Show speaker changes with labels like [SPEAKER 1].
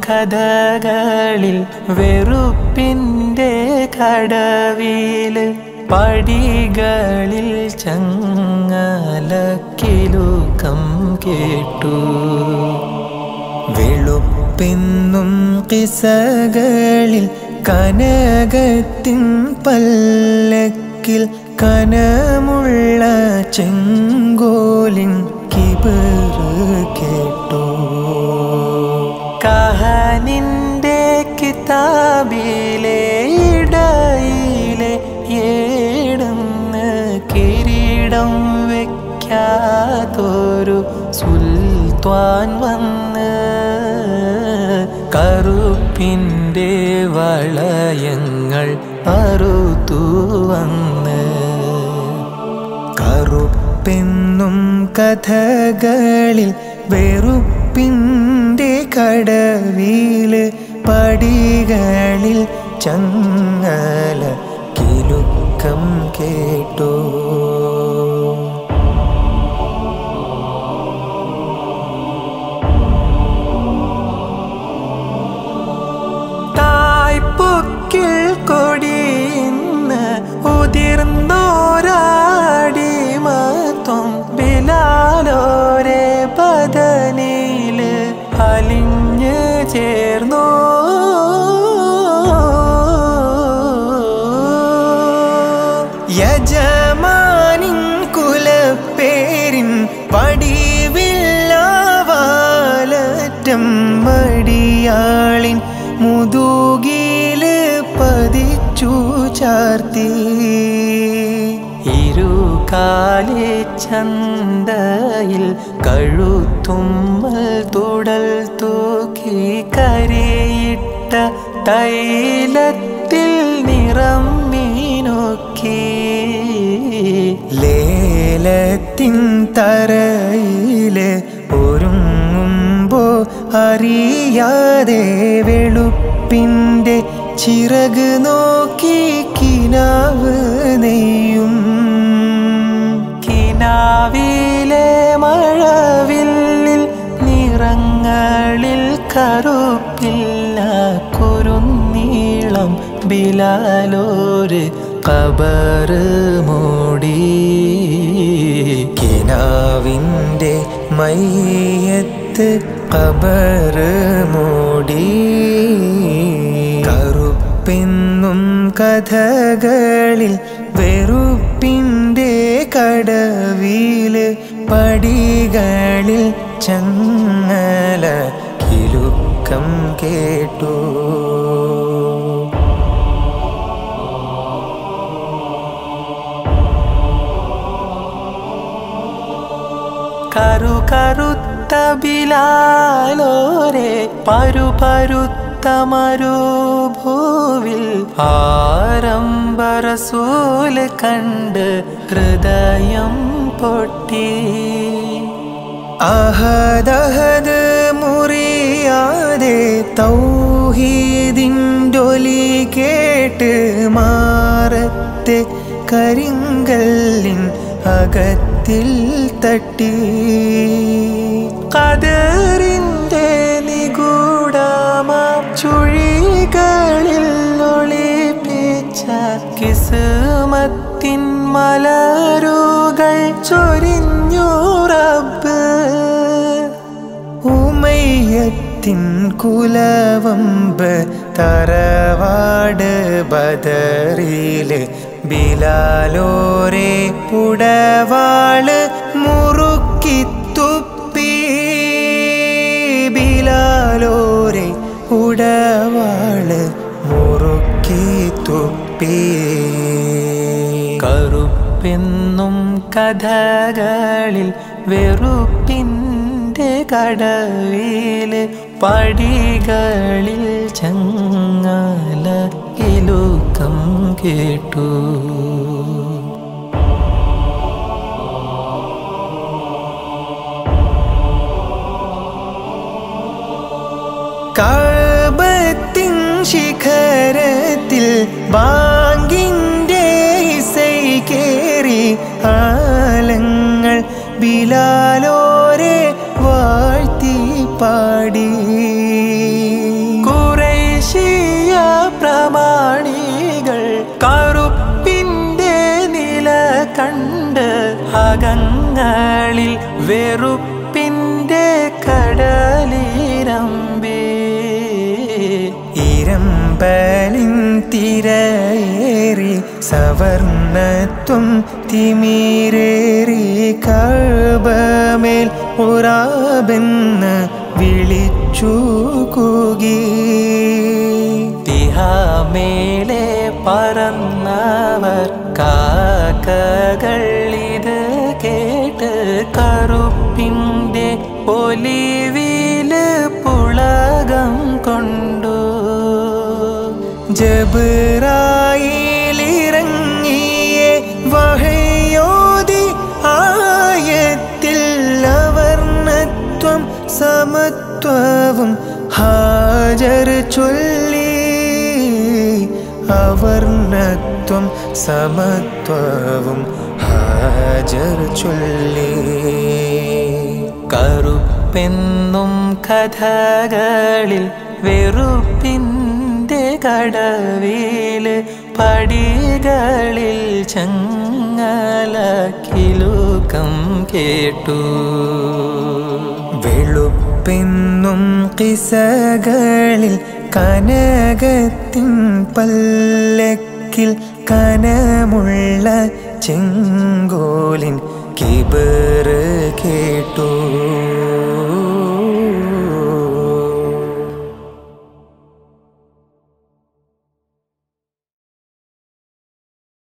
[SPEAKER 1] കഥകളിൽ വെറുപ്പിൻ്റെ കടവില് പടികളിൽ ചങ്ങലക്കിലുക്കം കേട്ടു
[SPEAKER 2] വെളുപ്പെന്നും കിസകളിൽ കനകത്തിൻ പല്ലക്കിൽ കനമുള്ള ചെങ്കോലിൻ കിബറ് കേട്ടു
[SPEAKER 1] കഹനിൻ്റെ കിതാബിലെ ഇടയിലെ ഏടുന്ന് കിരീടം വെക്കാത്തൊരു സുൽത്താൻ വന്ന് കറുപ്പിൻ്റെ വളയങ്ങൾ അറുത്തു വന്ന്
[SPEAKER 2] കറുപ്പെന്നും കഥകളിൽ വെറുപ്പിൻ്റെ കടവില് പടികളിൽ ചങ്ങല കിലുക്കം കേട്ടു
[SPEAKER 1] തായ്പൊക്കിൽ കൊടിയിന്ന് ഉതിർന്നോരാടിമത്വം ബിലാലോരെ ബദനില് അലിഞ്ഞ് ചേർന്നു
[SPEAKER 2] യജമാനിൻ കുലപ്പേരിൻ പടിവില്ലാവാലറ്റം മടിയാളിൻ മുതുകില് പതിച്ചു ചാർത്തി
[SPEAKER 1] ഇരുകാലി ചന്തയിൽ കഴുത്തുമ്മൽ തുടൽ തൂക്കി കരിയിട്ട തൈലത്തിൽ നിറം മീനൊക്കി
[SPEAKER 2] ലേലത്തിൻ തറയില് ഒരുങ്ങുമ്പോ അറിയാതെ വെളുപ്പിൻ്റെ ചിറക് നോക്കി കിനാവ് നെയ്യും
[SPEAKER 1] കിനാവിലെ മഴവില്ലിൽ നിറങ്ങളിൽ കറുപ്പില്ല കുറുനീളം ബിലാലോര് കബറ് മൂടി
[SPEAKER 2] കിനാവിൻ്റെ മയ്യത്ത് കബറ് മൂടി കറുപ്പെന്നും കഥകളിൽ വെറുപ്പിൻ്റെ കടവില് പടികളിൽ ചങ്ങല കിലുക്കം കേട്ടു
[SPEAKER 1] കരു കറുത്ത ബിലാലോരെ പരു പരുത്ത മരുഭൂവിൽ ആരംഭരസൂല് കണ്ട് ഹൃദയം പൊട്ടി
[SPEAKER 2] അഹദഹദ് മുറിയാതെ തൗഹീദിൻ്റൊലി കേട്ട് മാറത്തെ കരിങ്കല്ലിൻ അകത്തിൽ തട്ടി
[SPEAKER 1] കതറിൻ്റെ നിഗൂഢമാ ചുഴികളിൽ ഒളിപ്പിച്ച കിസ്മത്തിൻ മലരുകൾ ചൊരിഞ്ഞു റബ്ബ്
[SPEAKER 2] ഉമയ്യത്തിൻ കുലവമ്പ് തറവാട് ബദറില് ബിലാലോരെ പുടവാള് മുറുക്കി തുപ്പി ബിലാലോരെ പുടവാള് മുറുക്കി തുപ്പി
[SPEAKER 1] കറുപ്പെന്നും കഥകളിൽ വെറുപ്പിൻ്റെ കടവില് പടികളിൽ ചങ്ങല കിലുക്കം കേട്ടു
[SPEAKER 2] കാബത്തിൻ ശിഖരത്തിൽ ബാങ്കിൻ്റെ ഇസൈ കേറി ആലങ്ങൾ ബിലാലോരെ വാഴ്ത്തി പാടി
[SPEAKER 1] കടലിൽ വെറുപ്പിൻ്റെ കടലിരമ്പേ
[SPEAKER 2] ഇരമ്പലിൻ തിരയേറി സവർണത്വം തിമിരേറി കഴബമേൽ ഉറാബെന്ന് വിളിച്ചു കൂകി
[SPEAKER 1] തിഹാമേലെ പറന്നവർ കാക്കകൾ ഇത് കേട്ട് കറുപ്പിൻ്റെ ഒലിവില് പുളകം കൊണ്ടു
[SPEAKER 2] ജബറായിലിറങ്ങിയേ വഹയോതി ആയത്തിൽ അവർണത്വം സമത്വവും ഹാജർ ചൊല്ലി അവർണത്വം സമത്വവും ഹാജർ ചൊല്ലി
[SPEAKER 1] കറുപ്പെന്നും കഥകളിൽ വെറുപ്പിൻ്റെ കടവില് പടികളിൽ ചങ്ങലക്കിലുക്കം കേട്ടു
[SPEAKER 2] വെളുപ്പെന്നും കിസകളിൽ കനകത്തിൻ പല്ലക്കിൽ കനമുള്ള ചെങ്കോലിൻ കിബറ് കേട്ടു